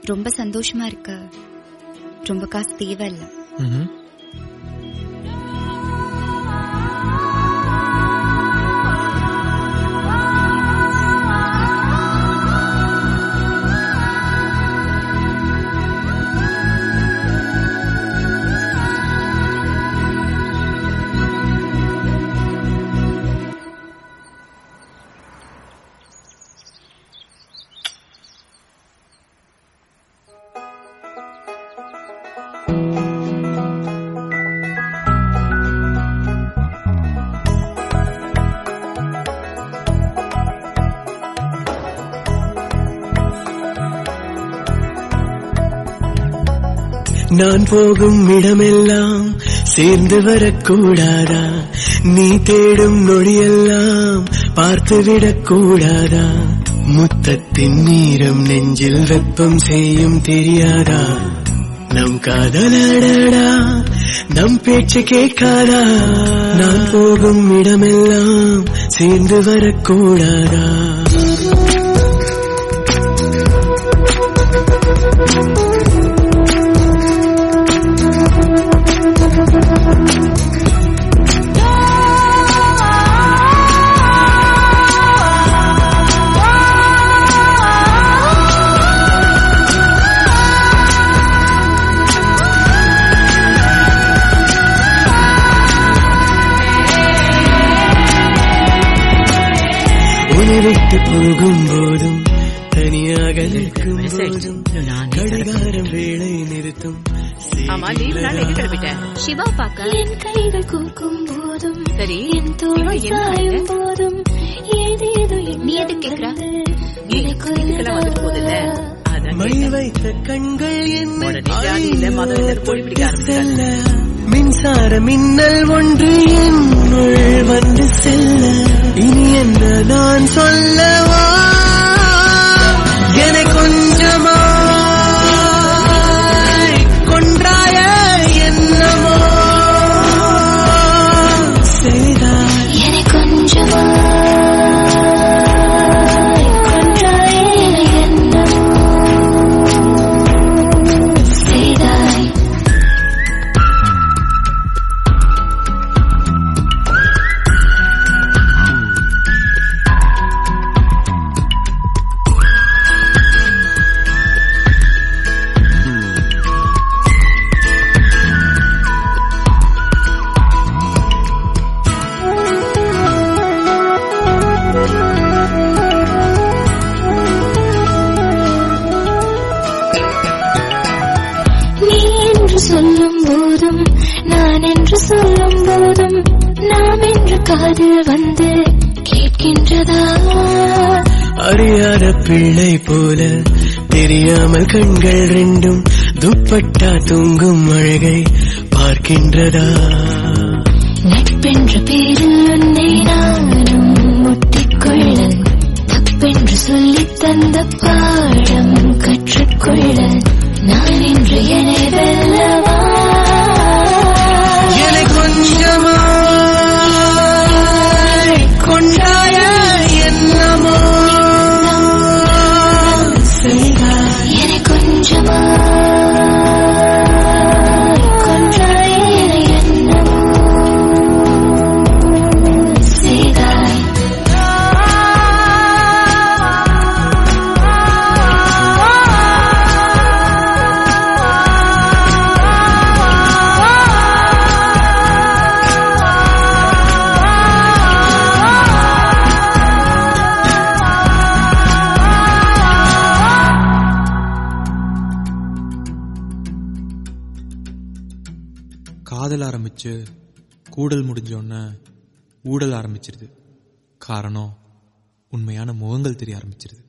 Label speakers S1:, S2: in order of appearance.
S1: ரொம்ப சந்தோஷமா இருக்க ரொம்ப காசு தேவையில்ல
S2: ம்ஹும்.
S3: நான் போகும் இடமெல்லாம் சேர்ந்து வரக்கூடாதா நீ தேடும் நொடியெல்லாம் பார்த்துவிடக் கூடாதா முத்தத்தின் நீரம் நெஞ்சில் வெப்பம் செய்யும் தெரியாதா நம் காதலடடா நம் பேச்சு கேட்காதா நான் போகும் இடமெல்லாம் சேர்ந்து வரக்கூடாதா உன்னை விட்டு போகும் போதும் தனியாக நிற்கும் போதும் கடிகாரம் வேலை நிறுத்தும்
S4: ஆமா லீவ் நாள் எங்க கிளம்பிட்ட
S1: சிவா பாக்க
S5: என் கைகள் கூக்கும் போதும்
S4: சரி
S5: என்
S4: இவ
S5: தோள்
S4: என்ன
S5: சாயும்
S4: இது?
S5: போதும் ஏதேதோ
S1: நீ எதுக்கு கேக்குற?
S4: நீ இதுக்கெல்லாம் வந்துட்டு போகுதுல்ல அதான்
S3: மை
S4: கேட்டேன்.
S3: வைத்த கண்கள் என்னை
S4: உடனே ஜாதி இல்ல, மதம் இல்ல, கோழி பிடிக்க ஆரம்பிச்சாங்க.
S3: செல்ல மின்சார மின்னல் ஒன்று என்னுள் வந்து செல்ல இனி என்ன நான் சொல்லவா என கொஞ்சமா கொன்றாய என்னமோ செய்தாய்
S5: என்னை கொஞ்சமாய் கொன்றாயே என்னமோ செய்தாய் நீ என்று சொல்லும் போதும் நான் என்று சொல்லும் போதும் நாம் என்று காதில் வந்து கேட்கின்றதா
S3: அறியாத பிள்ளை போல தெரியாமல் கண்கள் ரெண்டும் துப்பட்டா தூங்கும் அழகை பார்க்கின்றதா
S5: நட்பென்ற பேரில் உன்னை நானும் முட்டிக்கொள்ள தப்பென்று சொல்லித் தந்த பாடம் கற்றுக்கொள்ள நான் இன்று என்னை வெல்லவா
S3: என கொஞ்சமா கொண்டாய என்னமோ செய்தாய்
S5: என்னை கொஞ்சமா கொன்றாயே என்னமோ செய்தாய்
S2: காதல் ஆரம்பிச்சு கூடல் முடிஞ்ச உடனே ஊடல் ஆரம்பிச்சிருது காரணம் உண்மையான முகங்கள் தெரிய ஆரம்பிச்சிருது